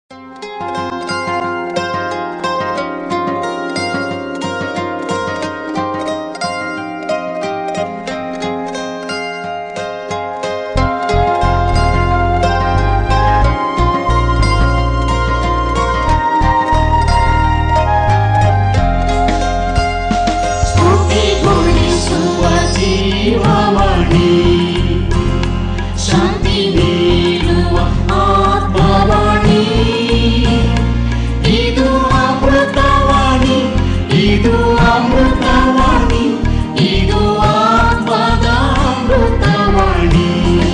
ಸ್ತುತಿಗೊಳಿಸುವ ಜೀವವಾಣಿ ಶಾಂತಿ ನೀಡುವ ಆತ್ಮವಾಣಿ ಇದು ಅಮೃತವಾಣಿ ಇದು ಅಮೃತವಾಣಿ ಇದು ಆತ್ಮದ ಅಮೃತವಾಣಿ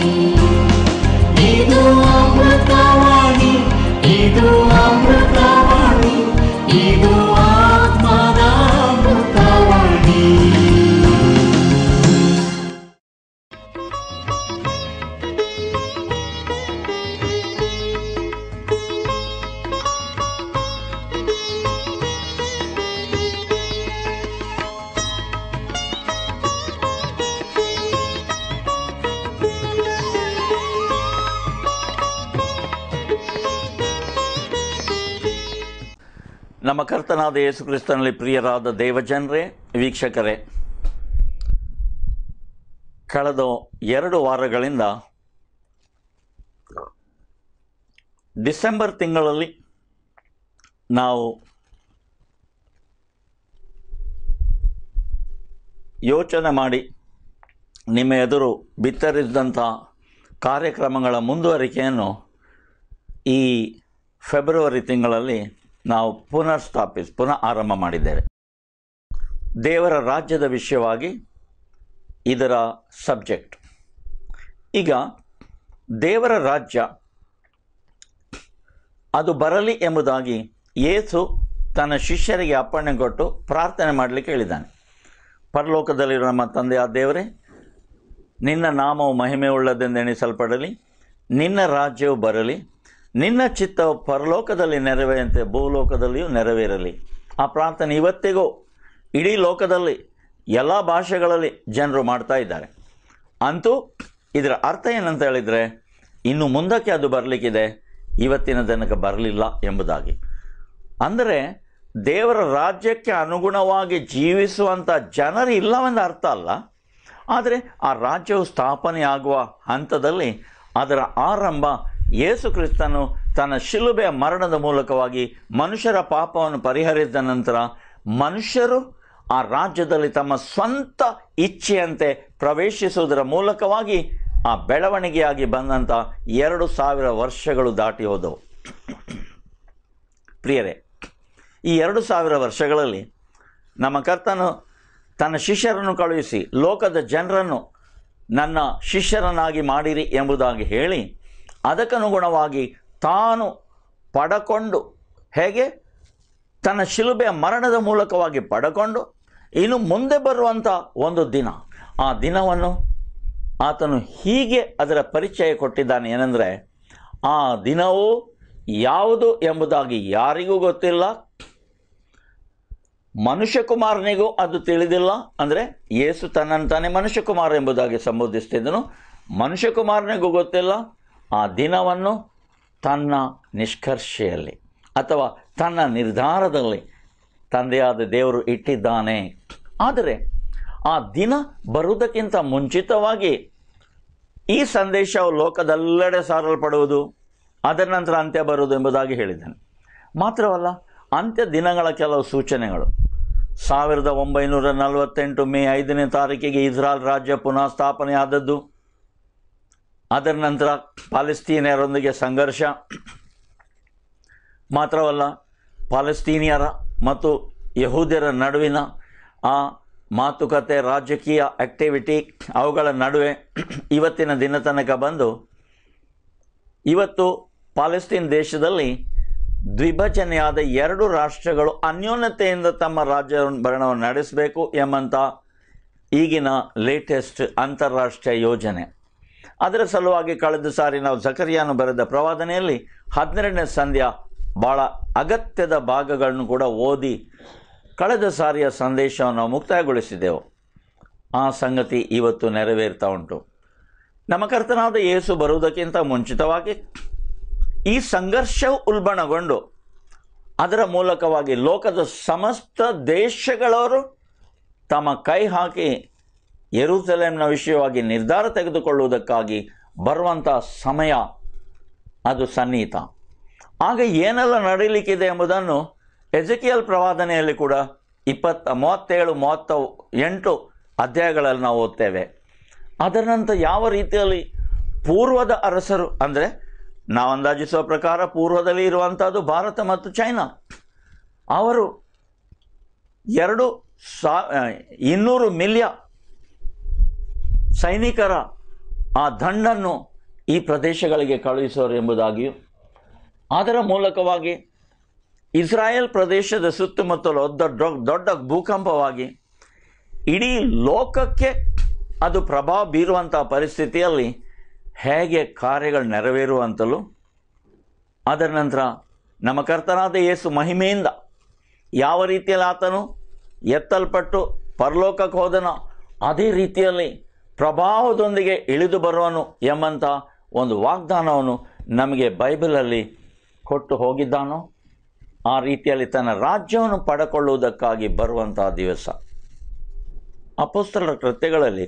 ಇದು ಅಮೃತವಾಣಿ ಇದು ಅಮೃತವಾಣಿ ಇದು ಆತ್ಮದ ಅಮೃತವಾಣಿ ನಮ್ಮ ಕರ್ತನಾದ ಯೇಸು ಕ್ರಿಸ್ತನಲ್ಲಿ ಪ್ರಿಯರಾದ ದೇವಜನರೇ ವೀಕ್ಷಕರೇ ಕಳೆದ ಎರಡು ವಾರಗಳಿಂದ ಡಿಸೆಂಬರ್ ತಿಂಗಳಲ್ಲಿ ನಾವು ಯೋಚನೆ ಮಾಡಿ ನಿಮ್ಮ ಎದುರು ಬಿತ್ತರಿಸಿದಂಥ ಕಾರ್ಯಕ್ರಮಗಳ ಮುಂದುವರಿಕೆಯನ್ನು ಈ ಫೆಬ್ರವರಿ ತಿಂಗಳಲ್ಲಿ ನಾವು ಪುನಃ ಸ್ಥಾಪಿಸಿ ಪುನಃ ಆರಂಭ ಮಾಡಿದ್ದೇವೆ ದೇವರ ರಾಜ್ಯದ ವಿಷಯವಾಗಿ ಇದರ ಸಬ್ಜೆಕ್ಟ್ ಈಗ ದೇವರ ರಾಜ್ಯ ಅದು ಬರಲಿ ಎಂಬುದಾಗಿ ಯೇಸು ತನ್ನ ಶಿಷ್ಯರಿಗೆ ಅಪ್ಪಣೆ ಕೊಟ್ಟು ಪ್ರಾರ್ಥನೆ ಮಾಡಲಿಕ್ಕೆ ಹೇಳಿದ್ದಾನೆ ಪರಲೋಕದಲ್ಲಿರೋ ನಮ್ಮ ತಂದೆಯ ದೇವರೇ ನಿನ್ನ ನಾಮವು ಮಹಿಮೆ ಉಳ್ಳದೆಂದೆಣಿಸಲ್ಪಡಲಿ ನಿನ್ನ ರಾಜ್ಯವು ಬರಲಿ ನಿನ್ನ ಚಿತ್ತವು ಪರಲೋಕದಲ್ಲಿ ನೆರವೇರಂತೆ ಭೂಲೋಕದಲ್ಲಿಯೂ ನೆರವೇರಲಿ ಆ ಪ್ರಾರ್ಥನೆ ಇವತ್ತಿಗೂ ಇಡೀ ಲೋಕದಲ್ಲಿ ಎಲ್ಲ ಭಾಷೆಗಳಲ್ಲಿ ಜನರು ಮಾಡ್ತಾ ಇದ್ದಾರೆ ಅಂತೂ ಇದರ ಅರ್ಥ ಏನಂತ ಹೇಳಿದರೆ ಇನ್ನು ಮುಂದಕ್ಕೆ ಅದು ಬರಲಿಕ್ಕಿದೆ ಇವತ್ತಿನ ತನಕ ಬರಲಿಲ್ಲ ಎಂಬುದಾಗಿ ಅಂದರೆ ದೇವರ ರಾಜ್ಯಕ್ಕೆ ಅನುಗುಣವಾಗಿ ಜೀವಿಸುವಂಥ ಜನರು ಇಲ್ಲವೆಂದು ಅರ್ಥ ಅಲ್ಲ ಆದರೆ ಆ ರಾಜ್ಯವು ಸ್ಥಾಪನೆಯಾಗುವ ಹಂತದಲ್ಲಿ ಅದರ ಆರಂಭ ಯೇಸು ಕ್ರಿಸ್ತನು ತನ್ನ ಶಿಲುಬೆಯ ಮರಣದ ಮೂಲಕವಾಗಿ ಮನುಷ್ಯರ ಪಾಪವನ್ನು ಪರಿಹರಿಸಿದ ನಂತರ ಮನುಷ್ಯರು ಆ ರಾಜ್ಯದಲ್ಲಿ ತಮ್ಮ ಸ್ವಂತ ಇಚ್ಛೆಯಂತೆ ಪ್ರವೇಶಿಸುವುದರ ಮೂಲಕವಾಗಿ ಆ ಬೆಳವಣಿಗೆಯಾಗಿ ಬಂದಂಥ ಎರಡು ಸಾವಿರ ವರ್ಷಗಳು ದಾಟಿ ಹೋದವು ಪ್ರಿಯರೇ ಈ ಎರಡು ಸಾವಿರ ವರ್ಷಗಳಲ್ಲಿ ನಮ್ಮ ಕರ್ತನು ತನ್ನ ಶಿಷ್ಯರನ್ನು ಕಳುಹಿಸಿ ಲೋಕದ ಜನರನ್ನು ನನ್ನ ಶಿಷ್ಯರನ್ನಾಗಿ ಮಾಡಿರಿ ಎಂಬುದಾಗಿ ಹೇಳಿ ಅದಕ್ಕನುಗುಣವಾಗಿ ತಾನು ಪಡಕೊಂಡು ಹೇಗೆ ತನ್ನ ಶಿಲುಬೆಯ ಮರಣದ ಮೂಲಕವಾಗಿ ಪಡಕೊಂಡು ಇನ್ನು ಮುಂದೆ ಬರುವಂಥ ಒಂದು ದಿನ ಆ ದಿನವನ್ನು ಆತನು ಹೀಗೆ ಅದರ ಪರಿಚಯ ಕೊಟ್ಟಿದ್ದಾನೆ ಏನೆಂದರೆ ಆ ದಿನವು ಯಾವುದು ಎಂಬುದಾಗಿ ಯಾರಿಗೂ ಗೊತ್ತಿಲ್ಲ ಮನುಷ್ಯಕುಮಾರನಿಗೂ ಅದು ತಿಳಿದಿಲ್ಲ ಅಂದರೆ ಯೇಸು ತನ್ನನ್ನು ತಾನೇ ಮನುಷ್ಯಕುಮಾರ ಎಂಬುದಾಗಿ ಸಂಬೋಧಿಸ್ತಿದ್ದನು ಮನುಷ್ಯಕುಮಾರನಿಗೂ ಗೊತ್ತಿಲ್ಲ ಆ ದಿನವನ್ನು ತನ್ನ ನಿಷ್ಕರ್ಷೆಯಲ್ಲಿ ಅಥವಾ ತನ್ನ ನಿರ್ಧಾರದಲ್ಲಿ ತಂದೆಯಾದ ದೇವರು ಇಟ್ಟಿದ್ದಾನೆ ಆದರೆ ಆ ದಿನ ಬರುವುದಕ್ಕಿಂತ ಮುಂಚಿತವಾಗಿ ಈ ಸಂದೇಶವು ಲೋಕದೆಲ್ಲೆಡೆ ಸಾರಲ್ಪಡುವುದು ಅದರ ನಂತರ ಅಂತ್ಯ ಬರುವುದು ಎಂಬುದಾಗಿ ಹೇಳಿದ್ದಾನೆ ಮಾತ್ರವಲ್ಲ ಅಂತ್ಯ ದಿನಗಳ ಕೆಲವು ಸೂಚನೆಗಳು ಸಾವಿರದ ಒಂಬೈನೂರ ನಲವತ್ತೆಂಟು ಮೇ ಐದನೇ ತಾರೀಕಿಗೆ ಇಸ್ರಾಯಲ್ ರಾಜ್ಯ ಪುನಃ ಸ್ಥಾಪನೆಯಾದದ್ದು ಅದರ ನಂತರ ಪಾಲೆಸ್ತೀನಿಯರೊಂದಿಗೆ ಸಂಘರ್ಷ ಮಾತ್ರವಲ್ಲ ಪಾಲೆಸ್ತೀನಿಯರ ಮತ್ತು ಯಹೂದ್ಯರ ನಡುವಿನ ಆ ಮಾತುಕತೆ ರಾಜಕೀಯ ಆಕ್ಟಿವಿಟಿ ಅವುಗಳ ನಡುವೆ ಇವತ್ತಿನ ದಿನ ತನಕ ಬಂದು ಇವತ್ತು ಪಾಲೆಸ್ತೀನ್ ದೇಶದಲ್ಲಿ ದ್ವಿಭಜನೆಯಾದ ಎರಡು ರಾಷ್ಟ್ರಗಳು ಅನ್ಯೋನ್ಯತೆಯಿಂದ ತಮ್ಮ ರಾಜ್ಯ ಭರಣವನ್ನು ನಡೆಸಬೇಕು ಎಂಬಂಥ ಈಗಿನ ಲೇಟೆಸ್ಟ್ ಅಂತಾರಾಷ್ಟ್ರೀಯ ಯೋಜನೆ ಅದರ ಸಲುವಾಗಿ ಕಳೆದ ಸಾರಿ ನಾವು ಜಕರಿಯಾನು ಬರೆದ ಪ್ರವಾದನೆಯಲ್ಲಿ ಹನ್ನೆರಡನೇ ಸಂಧ್ಯಾ ಭಾಳ ಅಗತ್ಯದ ಭಾಗಗಳನ್ನು ಕೂಡ ಓದಿ ಕಳೆದ ಸಾರಿಯ ಸಂದೇಶವನ್ನು ನಾವು ಮುಕ್ತಾಯಗೊಳಿಸಿದೆವು ಆ ಸಂಗತಿ ಇವತ್ತು ನೆರವೇರ್ತಾ ಉಂಟು ನಮ್ಮ ಕರ್ತನಾದ ಯೇಸು ಬರುವುದಕ್ಕಿಂತ ಮುಂಚಿತವಾಗಿ ಈ ಸಂಘರ್ಷವು ಉಲ್ಬಣಗೊಂಡು ಅದರ ಮೂಲಕವಾಗಿ ಲೋಕದ ಸಮಸ್ತ ದೇಶಗಳವರು ತಮ್ಮ ಕೈ ಹಾಕಿ ಯೆರೂಸಲೇಮ್ನ ವಿಷಯವಾಗಿ ನಿರ್ಧಾರ ತೆಗೆದುಕೊಳ್ಳುವುದಕ್ಕಾಗಿ ಬರುವಂಥ ಸಮಯ ಅದು ಸನ್ನಿಹಿತ ಆಗ ಏನೆಲ್ಲ ನಡೀಲಿಕ್ಕಿದೆ ಎಂಬುದನ್ನು ಎಜಕಿಯಲ್ ಪ್ರವಾದನೆಯಲ್ಲಿ ಕೂಡ ಇಪ್ಪತ್ತ ಮೂವತ್ತೇಳು ಮೂವತ್ತ ಎಂಟು ಅಧ್ಯಾಯಗಳಲ್ಲಿ ನಾವು ಓದ್ತೇವೆ ಅದರ ನಂತರ ಯಾವ ರೀತಿಯಲ್ಲಿ ಪೂರ್ವದ ಅರಸರು ಅಂದರೆ ನಾವು ಅಂದಾಜಿಸುವ ಪ್ರಕಾರ ಪೂರ್ವದಲ್ಲಿ ಇರುವಂಥದ್ದು ಭಾರತ ಮತ್ತು ಚೈನಾ ಅವರು ಎರಡು ಸಾ ಇನ್ನೂರು ಮಿಲಿಯ ಸೈನಿಕರ ಆ ದಂಡನ್ನು ಈ ಪ್ರದೇಶಗಳಿಗೆ ಕಳುಹಿಸೋರು ಎಂಬುದಾಗಿಯೂ ಅದರ ಮೂಲಕವಾಗಿ ಇಸ್ರಾಯೇಲ್ ಪ್ರದೇಶದ ಸುತ್ತಮುತ್ತಲು ದೊಡ್ಡ ದೊಡ್ಡ ಭೂಕಂಪವಾಗಿ ಇಡೀ ಲೋಕಕ್ಕೆ ಅದು ಪ್ರಭಾವ ಬೀರುವಂಥ ಪರಿಸ್ಥಿತಿಯಲ್ಲಿ ಹೇಗೆ ಕಾರ್ಯಗಳು ನೆರವೇರುವಂತಲೂ ಅದರ ನಂತರ ನಮ್ಮ ಕರ್ತನಾದ ಯೇಸು ಮಹಿಮೆಯಿಂದ ಯಾವ ರೀತಿಯಲ್ಲಿ ಆತನು ಎತ್ತಲ್ಪಟ್ಟು ಪರಲೋಕಕ್ಕೆ ಹೋದನೋ ಅದೇ ರೀತಿಯಲ್ಲಿ ಪ್ರಭಾವದೊಂದಿಗೆ ಇಳಿದು ಬರುವನು ಎಂಬಂಥ ಒಂದು ವಾಗ್ದಾನವನ್ನು ನಮಗೆ ಬೈಬಲಲ್ಲಿ ಕೊಟ್ಟು ಹೋಗಿದ್ದಾನೋ ಆ ರೀತಿಯಲ್ಲಿ ತನ್ನ ರಾಜ್ಯವನ್ನು ಪಡ್ಕೊಳ್ಳುವುದಕ್ಕಾಗಿ ಬರುವಂತಹ ದಿವಸ ಅಪೋಸ್ತಲರ ಕೃತ್ಯಗಳಲ್ಲಿ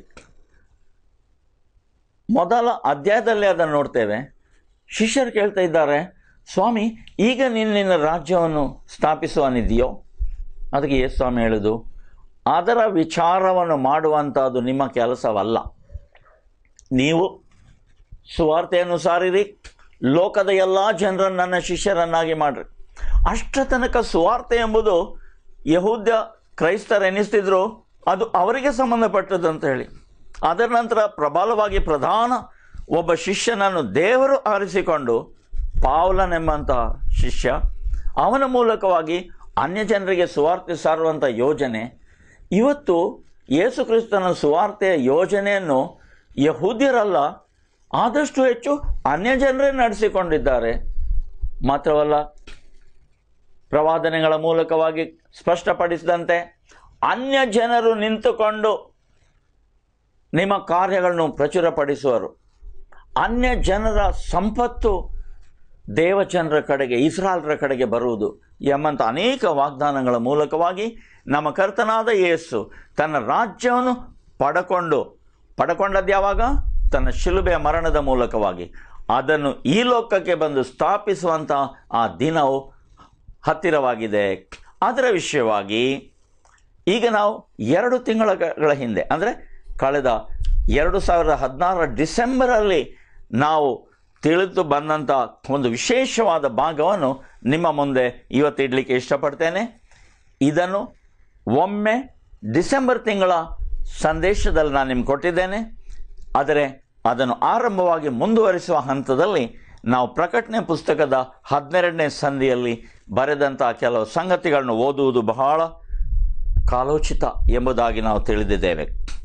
ಮೊದಲ ಅಧ್ಯಾಯದಲ್ಲಿ ಅದನ್ನು ನೋಡ್ತೇವೆ ಶಿಷ್ಯರು ಕೇಳ್ತಾ ಇದ್ದಾರೆ ಸ್ವಾಮಿ ಈಗ ನೀನು ನಿನ್ನ ರಾಜ್ಯವನ್ನು ಸ್ಥಾಪಿಸುವನಿದೆಯೋ ಅದಕ್ಕೆ ಯೇಸು ಸ್ವಾಮಿ ಹೇಳುದು ಅದರ ವಿಚಾರವನ್ನು ಮಾಡುವಂಥದ್ದು ನಿಮ್ಮ ಕೆಲಸವಲ್ಲ ನೀವು ಸುವಾರ್ತೆಯನ್ನು ಸಾರಿರಿ ಲೋಕದ ಎಲ್ಲ ಜನರನ್ನು ನನ್ನ ಶಿಷ್ಯರನ್ನಾಗಿ ಮಾಡ್ರಿ ಅಷ್ಟ ತನಕ ಸುವಾರ್ತೆ ಎಂಬುದು ಯಹೂದ್ಯ ಕ್ರೈಸ್ತರೆನಿಸ್ತಿದ್ರು ಅದು ಅವರಿಗೆ ಸಂಬಂಧಪಟ್ಟದಂತ ಹೇಳಿ ಅದರ ನಂತರ ಪ್ರಬಲವಾಗಿ ಪ್ರಧಾನ ಒಬ್ಬ ಶಿಷ್ಯನನ್ನು ದೇವರು ಆರಿಸಿಕೊಂಡು ಪಾವಲನೆಂಬಂಥ ಶಿಷ್ಯ ಅವನ ಮೂಲಕವಾಗಿ ಅನ್ಯ ಜನರಿಗೆ ಸುವಾರ್ತೆ ಸಾರುವಂಥ ಯೋಜನೆ ಇವತ್ತು ಯೇಸು ಕ್ರಿಸ್ತನ ಸುವಾರ್ತೆಯ ಯೋಜನೆಯನ್ನು ಯಹೂದ್ಯರಲ್ಲ ಆದಷ್ಟು ಹೆಚ್ಚು ಅನ್ಯ ಜನರೇ ನಡೆಸಿಕೊಂಡಿದ್ದಾರೆ ಮಾತ್ರವಲ್ಲ ಪ್ರವಾದನೆಗಳ ಮೂಲಕವಾಗಿ ಸ್ಪಷ್ಟಪಡಿಸಿದಂತೆ ಅನ್ಯ ಜನರು ನಿಂತುಕೊಂಡು ನಿಮ್ಮ ಕಾರ್ಯಗಳನ್ನು ಪ್ರಚುರಪಡಿಸುವರು ಅನ್ಯ ಜನರ ಸಂಪತ್ತು ದೇವಜನರ ಕಡೆಗೆ ಇಸ್ರಾಲ್ರ ಕಡೆಗೆ ಬರುವುದು ಎಂಬಂಥ ಅನೇಕ ವಾಗ್ದಾನಗಳ ಮೂಲಕವಾಗಿ ನಮ್ಮ ಕರ್ತನಾದ ಯೇಸು ತನ್ನ ರಾಜ್ಯವನ್ನು ಪಡಕೊಂಡು ಪಡಕೊಂಡದ್ದು ಯಾವಾಗ ತನ್ನ ಶಿಲುಬೆಯ ಮರಣದ ಮೂಲಕವಾಗಿ ಅದನ್ನು ಈ ಲೋಕಕ್ಕೆ ಬಂದು ಸ್ಥಾಪಿಸುವಂಥ ಆ ದಿನವು ಹತ್ತಿರವಾಗಿದೆ ಅದರ ವಿಷಯವಾಗಿ ಈಗ ನಾವು ಎರಡು ತಿಂಗಳ ಹಿಂದೆ ಅಂದರೆ ಕಳೆದ ಎರಡು ಸಾವಿರದ ಹದಿನಾರರ ಡಿಸೆಂಬರಲ್ಲಿ ನಾವು ತಿಳಿದು ಬಂದಂಥ ಒಂದು ವಿಶೇಷವಾದ ಭಾಗವನ್ನು ನಿಮ್ಮ ಮುಂದೆ ಇವತ್ತು ಇಡಲಿಕ್ಕೆ ಇಷ್ಟಪಡ್ತೇನೆ ಇದನ್ನು ಒಮ್ಮೆ ಡಿಸೆಂಬರ್ ತಿಂಗಳ ಸಂದೇಶದಲ್ಲಿ ನಾನು ನಿಮ್ಗೆ ಕೊಟ್ಟಿದ್ದೇನೆ ಆದರೆ ಅದನ್ನು ಆರಂಭವಾಗಿ ಮುಂದುವರಿಸುವ ಹಂತದಲ್ಲಿ ನಾವು ಪ್ರಕಟಣೆ ಪುಸ್ತಕದ ಹದಿನೆರಡನೇ ಸಂಧಿಯಲ್ಲಿ ಬರೆದಂಥ ಕೆಲವು ಸಂಗತಿಗಳನ್ನು ಓದುವುದು ಬಹಳ ಕಾಲೋಚಿತ ಎಂಬುದಾಗಿ ನಾವು ತಿಳಿದಿದ್ದೇವೆ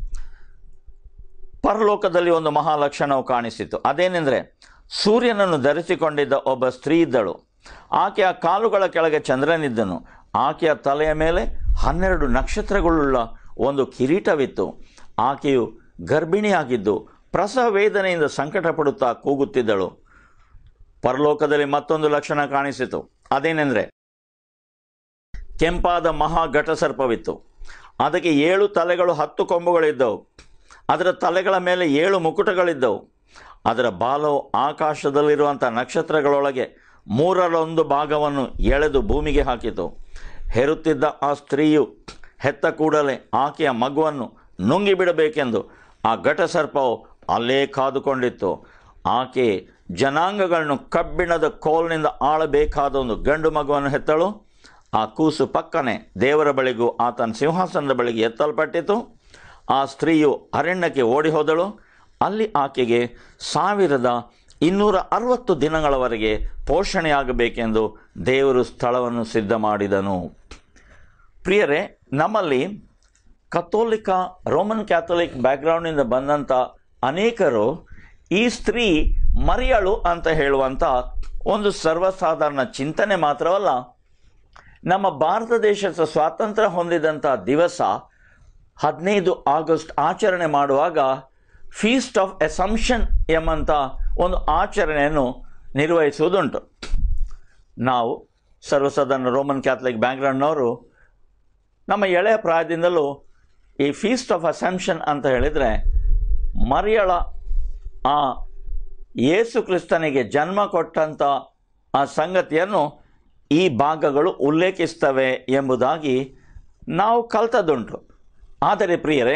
ಪರಲೋಕದಲ್ಲಿ ಒಂದು ಮಹಾಲಕ್ಷಣವು ಕಾಣಿಸಿತು ಅದೇನೆಂದರೆ ಸೂರ್ಯನನ್ನು ಧರಿಸಿಕೊಂಡಿದ್ದ ಒಬ್ಬ ಸ್ತ್ರೀ ಇದ್ದಳು ಆಕೆಯ ಕಾಲುಗಳ ಕೆಳಗೆ ಚಂದ್ರನಿದ್ದನು ಆಕೆಯ ತಲೆಯ ಮೇಲೆ ಹನ್ನೆರಡು ನಕ್ಷತ್ರಗಳುಳ್ಳ ಒಂದು ಕಿರೀಟವಿತ್ತು ಆಕೆಯು ಗರ್ಭಿಣಿಯಾಗಿದ್ದು ಪ್ರಸವ ವೇದನೆಯಿಂದ ಸಂಕಟ ಪಡುತ್ತಾ ಕೂಗುತ್ತಿದ್ದಳು ಪರಲೋಕದಲ್ಲಿ ಮತ್ತೊಂದು ಲಕ್ಷಣ ಕಾಣಿಸಿತು ಅದೇನೆಂದರೆ ಕೆಂಪಾದ ಮಹಾ ಘಟಸರ್ಪವಿತ್ತು ಅದಕ್ಕೆ ಏಳು ತಲೆಗಳು ಹತ್ತು ಕೊಂಬುಗಳಿದ್ದವು ಅದರ ತಲೆಗಳ ಮೇಲೆ ಏಳು ಮುಕುಟಗಳಿದ್ದವು ಅದರ ಬಾಲವು ಆಕಾಶದಲ್ಲಿರುವಂಥ ನಕ್ಷತ್ರಗಳೊಳಗೆ ಮೂರರೊಂದು ಭಾಗವನ್ನು ಎಳೆದು ಭೂಮಿಗೆ ಹಾಕಿತು ಹೆರುತ್ತಿದ್ದ ಆ ಸ್ತ್ರೀಯು ಹೆತ್ತ ಕೂಡಲೇ ಆಕೆಯ ಮಗುವನ್ನು ನುಂಗಿಬಿಡಬೇಕೆಂದು ಆ ಘಟಸರ್ಪವು ಅಲ್ಲೇ ಕಾದುಕೊಂಡಿತ್ತು ಆಕೆ ಜನಾಂಗಗಳನ್ನು ಕಬ್ಬಿಣದ ಕೋಲ್ನಿಂದ ಆಳಬೇಕಾದ ಒಂದು ಗಂಡು ಮಗುವನ್ನು ಹೆತ್ತಳು ಆ ಕೂಸು ಪಕ್ಕನೆ ದೇವರ ಬಳಿಗೂ ಆತನ ಸಿಂಹಾಸನದ ಬಳಿಗೆ ಎತ್ತಲ್ಪಟ್ಟಿತು ಆ ಸ್ತ್ರೀಯು ಅರಣ್ಯಕ್ಕೆ ಓಡಿ ಹೋದಳು ಅಲ್ಲಿ ಆಕೆಗೆ ಸಾವಿರದ ಇನ್ನೂರ ಅರವತ್ತು ದಿನಗಳವರೆಗೆ ಪೋಷಣೆಯಾಗಬೇಕೆಂದು ದೇವರು ಸ್ಥಳವನ್ನು ಸಿದ್ಧ ಮಾಡಿದನು ಪ್ರಿಯರೇ ನಮ್ಮಲ್ಲಿ ಕಥೋಲಿಕ ರೋಮನ್ ಕ್ಯಾಥೋಲಿಕ್ ಬ್ಯಾಕ್ಗ್ರೌಂಡಿಂದ ಬಂದಂಥ ಅನೇಕರು ಈ ಸ್ತ್ರೀ ಮರಿಯಳು ಅಂತ ಹೇಳುವಂಥ ಒಂದು ಸರ್ವಸಾಧಾರಣ ಚಿಂತನೆ ಮಾತ್ರವಲ್ಲ ನಮ್ಮ ಭಾರತ ದೇಶದ ಸ್ವಾತಂತ್ರ್ಯ ಹೊಂದಿದಂಥ ದಿವಸ ಹದಿನೈದು ಆಗಸ್ಟ್ ಆಚರಣೆ ಮಾಡುವಾಗ ಫೀಸ್ಟ್ ಆಫ್ ಎಸಂಪ್ಷನ್ ಎಂಬಂಥ ಒಂದು ಆಚರಣೆಯನ್ನು ನಿರ್ವಹಿಸುವುದುಂಟು ನಾವು ಸರ್ವಸಾಧಾರಣ ರೋಮನ್ ಕ್ಯಾಥಲಿಕ್ ಬ್ಯಾಕ್ಗ್ರೌಂಡ್ನವರು ನಮ್ಮ ಎಳೆಯ ಪ್ರಾಯದಿಂದಲೂ ಈ ಫೀಸ್ಟ್ ಆಫ್ ಅಸೆಂಪ್ಷನ್ ಅಂತ ಹೇಳಿದರೆ ಮರಿಯಳ ಆ ಯೇಸು ಕ್ರಿಸ್ತನಿಗೆ ಜನ್ಮ ಕೊಟ್ಟಂಥ ಆ ಸಂಗತಿಯನ್ನು ಈ ಭಾಗಗಳು ಉಲ್ಲೇಖಿಸ್ತವೆ ಎಂಬುದಾಗಿ ನಾವು ಕಲ್ತದ್ದುಂಟು ಆದರೆ ಪ್ರಿಯರೇ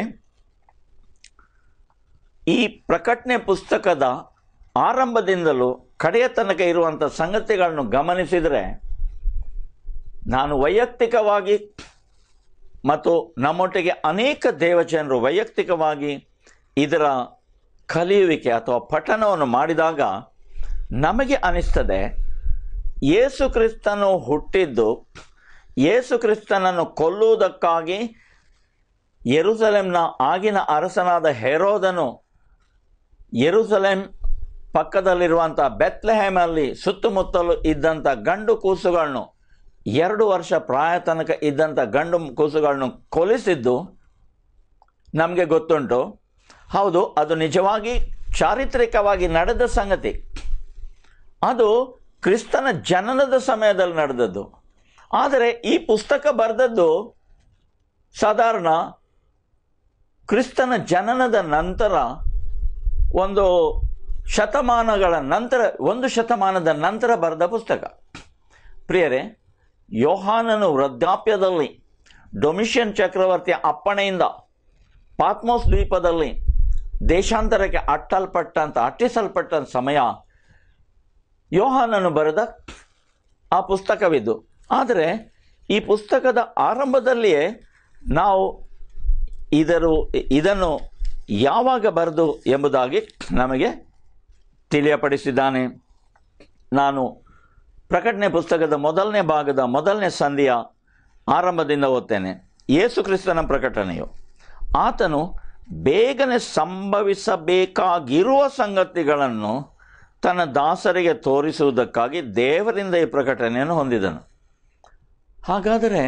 ಈ ಪ್ರಕಟಣೆ ಪುಸ್ತಕದ ಆರಂಭದಿಂದಲೂ ಕಡೆಯ ತನಕ ಇರುವಂಥ ಸಂಗತಿಗಳನ್ನು ಗಮನಿಸಿದರೆ ನಾನು ವೈಯಕ್ತಿಕವಾಗಿ ಮತ್ತು ನಮ್ಮೊಟ್ಟಿಗೆ ಅನೇಕ ದೇವಜನರು ವೈಯಕ್ತಿಕವಾಗಿ ಇದರ ಕಲಿಯುವಿಕೆ ಅಥವಾ ಪಠಣವನ್ನು ಮಾಡಿದಾಗ ನಮಗೆ ಅನಿಸ್ತದೆ ಯೇಸು ಕ್ರಿಸ್ತನು ಹುಟ್ಟಿದ್ದು ಯೇಸು ಕ್ರಿಸ್ತನನ್ನು ಕೊಲ್ಲುವುದಕ್ಕಾಗಿ ಯೆರೂಸಲೇಮ್ನ ಆಗಿನ ಅರಸನಾದ ಹೆರೋದನು ಯೆರೂಸಲೇಮ್ ಪಕ್ಕದಲ್ಲಿರುವಂಥ ಬೆತ್ಲೆಹೇಮಲ್ಲಿ ಸುತ್ತಮುತ್ತಲು ಇದ್ದಂಥ ಗಂಡು ಕೂಸುಗಳನ್ನು ಎರಡು ವರ್ಷ ಪ್ರಾಯ ತನಕ ಇದ್ದಂಥ ಗಂಡು ಕೂಸುಗಳನ್ನು ಕೊಲಿಸಿದ್ದು ನಮಗೆ ಗೊತ್ತುಂಟು ಹೌದು ಅದು ನಿಜವಾಗಿ ಚಾರಿತ್ರಿಕವಾಗಿ ನಡೆದ ಸಂಗತಿ ಅದು ಕ್ರಿಸ್ತನ ಜನನದ ಸಮಯದಲ್ಲಿ ನಡೆದದ್ದು ಆದರೆ ಈ ಪುಸ್ತಕ ಬರೆದದ್ದು ಸಾಧಾರಣ ಕ್ರಿಸ್ತನ ಜನನದ ನಂತರ ಒಂದು ಶತಮಾನಗಳ ನಂತರ ಒಂದು ಶತಮಾನದ ನಂತರ ಬರೆದ ಪುಸ್ತಕ ಪ್ರಿಯರೇ ಯೋಹಾನನು ವೃದ್ಧಾಪ್ಯದಲ್ಲಿ ಡೊಮಿಷಿಯನ್ ಚಕ್ರವರ್ತಿಯ ಅಪ್ಪಣೆಯಿಂದ ಪಾತ್ಮೋಸ್ ದ್ವೀಪದಲ್ಲಿ ದೇಶಾಂತರಕ್ಕೆ ಅಟ್ಟಲ್ಪಟ್ಟಂತ ಅಟ್ಟಿಸಲ್ಪಟ್ಟಂತ ಸಮಯ ಯೋಹಾನನು ಬರೆದ ಆ ಪುಸ್ತಕವಿದ್ದು ಆದರೆ ಈ ಪುಸ್ತಕದ ಆರಂಭದಲ್ಲಿಯೇ ನಾವು ಇದರು ಇದನ್ನು ಯಾವಾಗ ಬರೆದು ಎಂಬುದಾಗಿ ನಮಗೆ ತಿಳಿಯಪಡಿಸಿದ್ದಾನೆ ನಾನು ಪ್ರಕಟಣೆ ಪುಸ್ತಕದ ಮೊದಲನೇ ಭಾಗದ ಮೊದಲನೇ ಸಂಧಿಯ ಆರಂಭದಿಂದ ಓದ್ತೇನೆ ಯೇಸು ಕ್ರಿಸ್ತನ ಪ್ರಕಟಣೆಯು ಆತನು ಬೇಗನೆ ಸಂಭವಿಸಬೇಕಾಗಿರುವ ಸಂಗತಿಗಳನ್ನು ತನ್ನ ದಾಸರಿಗೆ ತೋರಿಸುವುದಕ್ಕಾಗಿ ದೇವರಿಂದ ಈ ಪ್ರಕಟಣೆಯನ್ನು ಹೊಂದಿದನು ಹಾಗಾದರೆ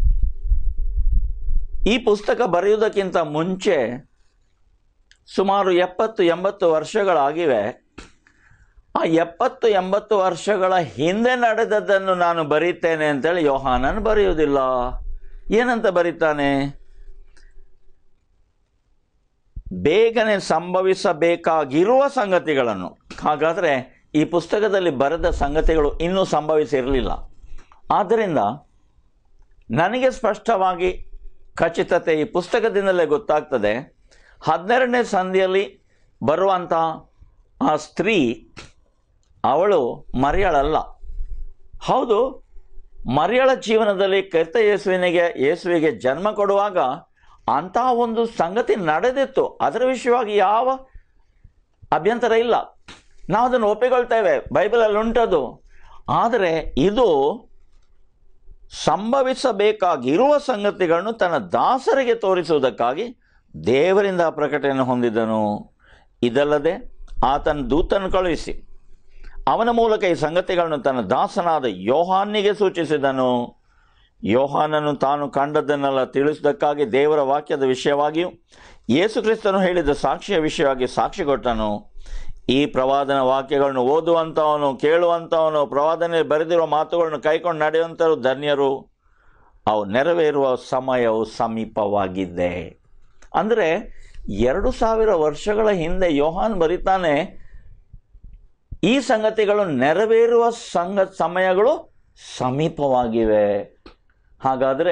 ಈ ಪುಸ್ತಕ ಬರೆಯುವುದಕ್ಕಿಂತ ಮುಂಚೆ ಸುಮಾರು ಎಪ್ಪತ್ತು ಎಂಬತ್ತು ವರ್ಷಗಳಾಗಿವೆ ಆ ಎಪ್ಪತ್ತು ಎಂಬತ್ತು ವರ್ಷಗಳ ಹಿಂದೆ ನಡೆದದ್ದನ್ನು ನಾನು ಬರೀತೇನೆ ಅಂತೇಳಿ ಯೋಹಾನನ್ ಬರೆಯುವುದಿಲ್ಲ ಏನಂತ ಬರೀತಾನೆ ಬೇಗನೆ ಸಂಭವಿಸಬೇಕಾಗಿರುವ ಸಂಗತಿಗಳನ್ನು ಹಾಗಾದರೆ ಈ ಪುಸ್ತಕದಲ್ಲಿ ಬರೆದ ಸಂಗತಿಗಳು ಇನ್ನೂ ಸಂಭವಿಸಿರಲಿಲ್ಲ ಆದ್ದರಿಂದ ನನಗೆ ಸ್ಪಷ್ಟವಾಗಿ ಖಚಿತತೆ ಈ ಪುಸ್ತಕದಿಂದಲೇ ಗೊತ್ತಾಗ್ತದೆ ಹನ್ನೆರಡನೇ ಸಂಧಿಯಲ್ಲಿ ಬರುವಂಥ ಆ ಸ್ತ್ರೀ ಅವಳು ಮರಿಯಳಲ್ಲ ಹೌದು ಮರಿಯಳ ಜೀವನದಲ್ಲಿ ಕರ್ತ ಯೇಸುವಿನಿಗೆ ಯೇಸುವಿಗೆ ಜನ್ಮ ಕೊಡುವಾಗ ಅಂತಹ ಒಂದು ಸಂಗತಿ ನಡೆದಿತ್ತು ಅದರ ವಿಷಯವಾಗಿ ಯಾವ ಅಭ್ಯಂತರ ಇಲ್ಲ ನಾವು ಅದನ್ನು ಒಪ್ಪಿಕೊಳ್ತೇವೆ ಬೈಬಲಲ್ಲಿ ಉಂಟದು ಆದರೆ ಇದು ಸಂಭವಿಸಬೇಕಾಗಿರುವ ಸಂಗತಿಗಳನ್ನು ತನ್ನ ದಾಸರಿಗೆ ತೋರಿಸುವುದಕ್ಕಾಗಿ ದೇವರಿಂದ ಆ ಪ್ರಕಟಣೆಯನ್ನು ಹೊಂದಿದ್ದನು ಇದಲ್ಲದೆ ಆತನ ದೂತನ್ನು ಕಳುಹಿಸಿ ಅವನ ಮೂಲಕ ಈ ಸಂಗತಿಗಳನ್ನು ತನ್ನ ದಾಸನಾದ ಯೋಹಾನಿಗೆ ಸೂಚಿಸಿದನು ಯೋಹಾನನು ತಾನು ಕಂಡದ್ದನ್ನೆಲ್ಲ ತಿಳಿಸುವುದಕ್ಕಾಗಿ ದೇವರ ವಾಕ್ಯದ ವಿಷಯವಾಗಿಯೂ ಯೇಸು ಕ್ರಿಸ್ತನು ಹೇಳಿದ ಸಾಕ್ಷಿಯ ವಿಷಯವಾಗಿ ಸಾಕ್ಷಿ ಕೊಟ್ಟನು ಈ ಪ್ರವಾದನ ವಾಕ್ಯಗಳನ್ನು ಓದುವಂಥವನು ಕೇಳುವಂಥವನು ಪ್ರವಾದನೆ ಬರೆದಿರುವ ಮಾತುಗಳನ್ನು ಕೈಕೊಂಡು ನಡೆಯುವಂಥವರು ಧನ್ಯರು ಅವು ನೆರವೇರುವ ಸಮಯವು ಸಮೀಪವಾಗಿದೆ ಅಂದರೆ ಎರಡು ಸಾವಿರ ವರ್ಷಗಳ ಹಿಂದೆ ಯೋಹಾನ್ ಬರೀತಾನೆ ಈ ಸಂಗತಿಗಳು ನೆರವೇರುವ ಸಂಗ ಸಮಯಗಳು ಸಮೀಪವಾಗಿವೆ ಹಾಗಾದರೆ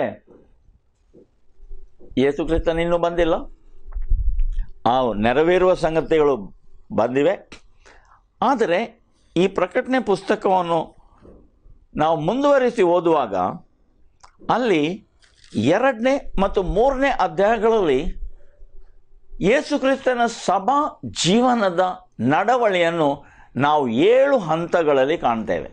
ಯೇಸು ಕ್ರಿಸ್ತನ್ ಇನ್ನೂ ಬಂದಿಲ್ಲ ಆ ನೆರವೇರುವ ಸಂಗತಿಗಳು ಬಂದಿವೆ ಆದರೆ ಈ ಪ್ರಕಟಣೆ ಪುಸ್ತಕವನ್ನು ನಾವು ಮುಂದುವರಿಸಿ ಓದುವಾಗ ಅಲ್ಲಿ ಎರಡನೇ ಮತ್ತು ಮೂರನೇ ಅಧ್ಯಾಯಗಳಲ್ಲಿ ಯೇಸು ಕ್ರಿಸ್ತನ ಸಭಾ ಜೀವನದ ನಡವಳಿಯನ್ನು ನಾವು ಏಳು ಹಂತಗಳಲ್ಲಿ ಕಾಣ್ತೇವೆ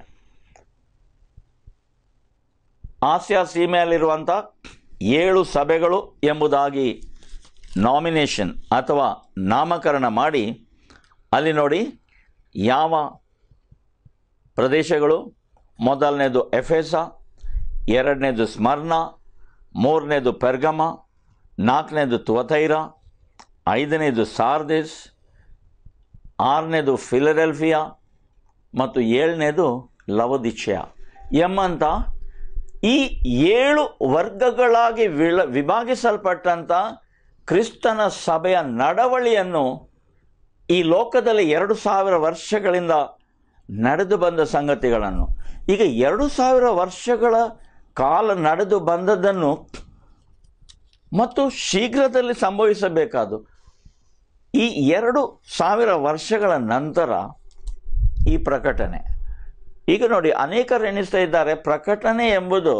ಆಸಿಯಾ ಸೀಮೆಯಲ್ಲಿರುವಂಥ ಏಳು ಸಭೆಗಳು ಎಂಬುದಾಗಿ ನಾಮಿನೇಷನ್ ಅಥವಾ ನಾಮಕರಣ ಮಾಡಿ ಅಲ್ಲಿ ನೋಡಿ ಯಾವ ಪ್ರದೇಶಗಳು ಮೊದಲನೇದು ಎಫೆಸ ಎರಡನೇದು ಸ್ಮರ್ಣ ಮೂರನೇದು ಪೆರ್ಗಮ ನಾಲ್ಕನೇದು ತುವತೈರ ಐದನೇದು ಸಾರ್ದಿಸ್ ಆರನೇದು ಫಿಲಡೆಲ್ಫಿಯಾ ಮತ್ತು ಏಳನೇದು ಲವದಿಚ್ಛಯ ಎಂಬಂತ ಈ ಏಳು ವರ್ಗಗಳಾಗಿ ವಿಳ ವಿಭಾಗಿಸಲ್ಪಟ್ಟಂಥ ಕ್ರಿಸ್ತನ ಸಭೆಯ ನಡವಳಿಯನ್ನು ಈ ಲೋಕದಲ್ಲಿ ಎರಡು ಸಾವಿರ ವರ್ಷಗಳಿಂದ ನಡೆದು ಬಂದ ಸಂಗತಿಗಳನ್ನು ಈಗ ಎರಡು ಸಾವಿರ ವರ್ಷಗಳ ಕಾಲ ನಡೆದು ಬಂದದ್ದನ್ನು ಮತ್ತು ಶೀಘ್ರದಲ್ಲಿ ಸಂಭವಿಸಬೇಕಾದು ಈ ಎರಡು ಸಾವಿರ ವರ್ಷಗಳ ನಂತರ ಈ ಪ್ರಕಟಣೆ ಈಗ ನೋಡಿ ಅನೇಕರು ಎಣಿಸ್ತಾ ಇದ್ದಾರೆ ಪ್ರಕಟಣೆ ಎಂಬುದು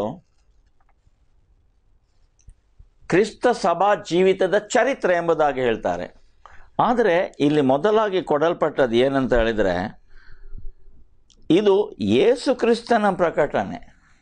ಕ್ರಿಸ್ತ ಸಭಾ ಜೀವಿತದ ಚರಿತ್ರೆ ಎಂಬುದಾಗಿ ಹೇಳ್ತಾರೆ ಆದರೆ ಇಲ್ಲಿ ಮೊದಲಾಗಿ ಕೊಡಲ್ಪಟ್ಟದ್ದು ಏನಂತ ಹೇಳಿದರೆ ಇದು ಯೇಸು ಕ್ರಿಸ್ತನ ಪ್ರಕಟಣೆ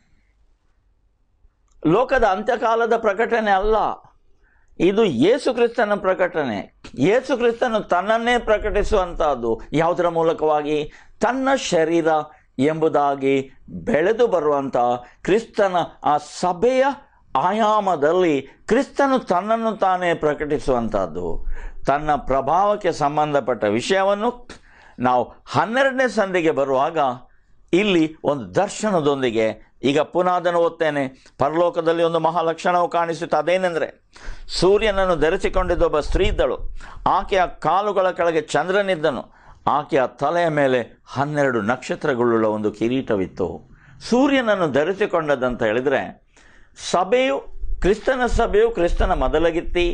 ಲೋಕದ ಅಂತ್ಯಕಾಲದ ಪ್ರಕಟಣೆ ಅಲ್ಲ ಇದು ಯೇಸು ಕ್ರಿಸ್ತನ ಪ್ರಕಟಣೆ ಯೇಸು ಕ್ರಿಸ್ತನು ತನ್ನನ್ನೇ ಪ್ರಕಟಿಸುವಂತಹದ್ದು ಯಾವುದರ ಮೂಲಕವಾಗಿ ತನ್ನ ಶರೀರ ಎಂಬುದಾಗಿ ಬೆಳೆದು ಬರುವಂಥ ಕ್ರಿಸ್ತನ ಆ ಸಭೆಯ ಆಯಾಮದಲ್ಲಿ ಕ್ರಿಸ್ತನು ತನ್ನನ್ನು ತಾನೇ ಪ್ರಕಟಿಸುವಂಥದ್ದು ತನ್ನ ಪ್ರಭಾವಕ್ಕೆ ಸಂಬಂಧಪಟ್ಟ ವಿಷಯವನ್ನು ನಾವು ಹನ್ನೆರಡನೇ ಸಂಧಿಗೆ ಬರುವಾಗ ಇಲ್ಲಿ ಒಂದು ದರ್ಶನದೊಂದಿಗೆ ಈಗ ಪುನಃ ಅದನ್ನು ಓದ್ತೇನೆ ಪರಲೋಕದಲ್ಲಿ ಒಂದು ಮಹಾಲಕ್ಷಣವು ಕಾಣಿಸುತ್ತೆ ಅದೇನೆಂದರೆ ಸೂರ್ಯನನ್ನು ಧರಿಸಿಕೊಂಡಿದ್ದ ಒಬ್ಬ ಸ್ತ್ರೀ ಇದ್ದಳು ಆಕೆಯ ಕಾಲುಗಳ ಕೆಳಗೆ ಚಂದ್ರನಿದ್ದನು ಆಕೆಯ ತಲೆಯ ಮೇಲೆ ಹನ್ನೆರಡು ನಕ್ಷತ್ರಗಳುಳ್ಳ ಒಂದು ಕಿರೀಟವಿತ್ತು ಸೂರ್ಯನನ್ನು ಧರಿಸಿಕೊಂಡದಂತ ಹೇಳಿದರೆ ಸಭೆಯು ಕ್ರಿಸ್ತನ ಸಭೆಯು ಕ್ರಿಸ್ತನ ಮೊದಲಗಿತ್ತಿ